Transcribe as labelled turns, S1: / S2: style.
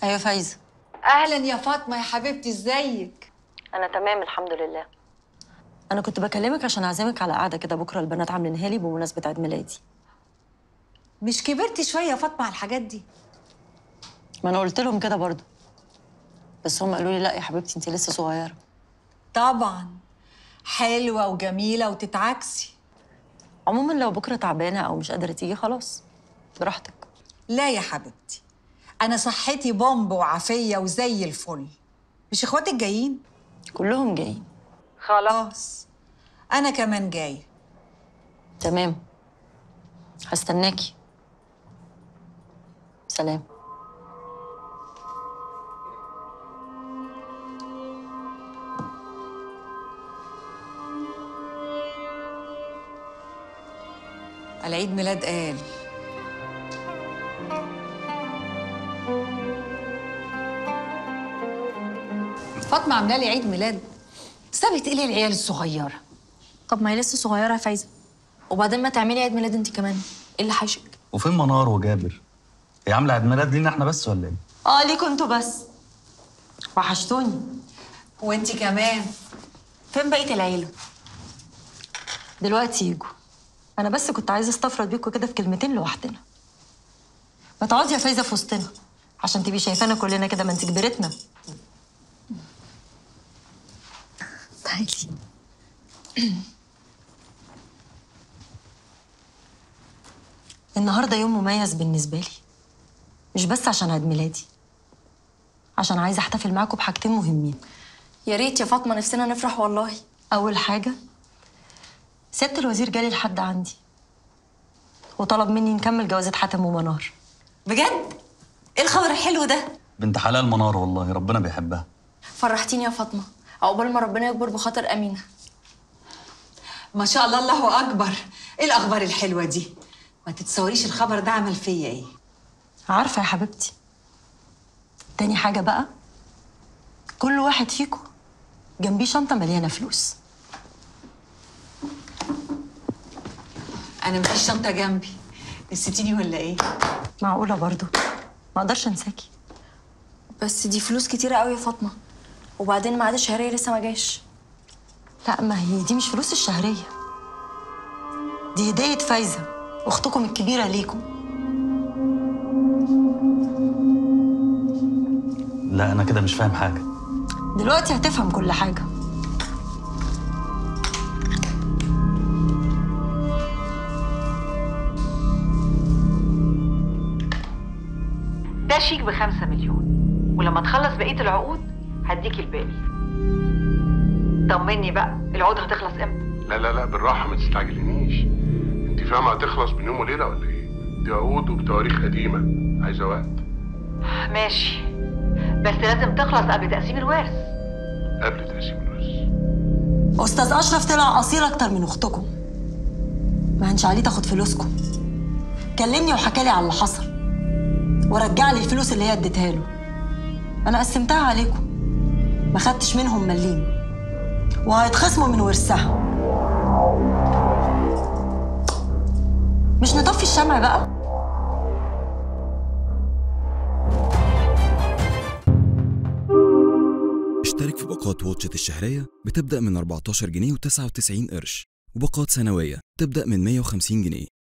S1: ايوه فايزه
S2: اهلا يا فاطمه يا حبيبتي ازيك
S1: انا تمام الحمد لله انا كنت بكلمك عشان اعزمك على قعده كده بكره البنات عاملينها لي بمناسبه عيد ميلادي
S2: مش كبرتي شويه يا فاطمه على الحاجات دي
S1: ما انا قلت لهم كده برضه بس هم قالوا لي لا يا حبيبتي انت لسه صغيره
S2: طبعا حلوه وجميله وتتعكسي
S1: عموما لو بكره تعبانه او مش قادره تيجي خلاص براحتك
S2: لا يا حبيبتي انا صحتي بومب وعافيه وزي الفل مش اخواتك جايين
S1: كلهم جايين
S2: خلاص انا كمان جايه
S1: تمام هستناكي سلام
S2: العيد ميلاد قال فاطمه عامله لي عيد ميلاد سابت ايه العيال الصغيره
S3: طب ما هي لسه صغيرة يا فايزة وبعدين ما تعملي عيد ميلاد انت كمان ايه اللي حاشك
S4: وفين منار وجابر؟ هي عامله عيد ميلاد لينا احنا بس ولا ايه؟
S1: اه ليكوا انتوا بس وحشتوني
S2: وانت كمان
S1: فين بقيه العيله دلوقتي يجوا انا بس كنت عايزه استفرد بيكوا كده في كلمتين لوحدنا ما تقعدي يا فايزه في وسطنا عشان تبقي شايفانا كلنا كده ما انت كبرتنا تعالي النهارده يوم مميز بالنسبه لي مش بس عشان عيد ميلادي عشان عايزه احتفل معاكم بحاجتين مهمين
S3: يا ريت يا فاطمة نفسنا نفرح والله
S1: أول حاجة سيادة الوزير جالي لحد عندي وطلب مني نكمل جوازة حاتم ومنار
S2: بجد ايه الخبر الحلو ده
S4: بنت حلال منار والله ربنا بيحبها
S3: فرحتيني يا فاطمة عقبال ما ربنا يكبر بخاطر أمينة
S2: ما شاء الله الله اكبر ايه الاخبار الحلوه دي ما تتصوريش الخبر ده عمل فيا ايه
S1: عارفة يا حبيبتي تاني حاجة بقى كل واحد فيكم جنبيه شنطة مليانة فلوس
S2: انا مفيش شنطه جنبي نسيتيني ولا ايه
S1: معقولة برضو ما اقدرش انساكي
S3: بس دي فلوس كتيرة قوي يا فاطمة وبعدين الميعاد الشهرية لسه ما جاش
S1: لا ما هي دي مش فلوس الشهرية دي هدية فايزة أختكم الكبيرة ليكم
S4: لا انا كده مش فاهم حاجه
S1: دلوقتي هتفهم كل حاجة
S5: ده شيك بخمسة مليون ولما تخلص بقية العقود هديك الباقي طمني بقى العقود هتخلص امتى
S6: لا لا لا بالراحة ما تستعجلنيش انت فاهمة هتخلص من يوم وليلة ولا ايه؟ دي عقود وبتواريخ قديمة عايزة وقت
S5: ماشي بس لازم تخلص قبل تقسيم الورث
S6: قبل تقسيم الوز
S1: أستاذ أشرف طلع أصيل أكتر من أختكم ما هنش عليه تاخد فلوسكم كلمني وحكالي على اللي حصل ورجع لي الفلوس اللي هي اديتها له أنا قسمتها عليكم ما خدتش منهم مليم وهيتخصموا من ورثها مش نطفي الشمع بقى
S7: اشترك في باقات واتشت الشهرية بتبدأ من 14 جنيه و99 قرش وباقات سنوية تبدأ من 150 جنيه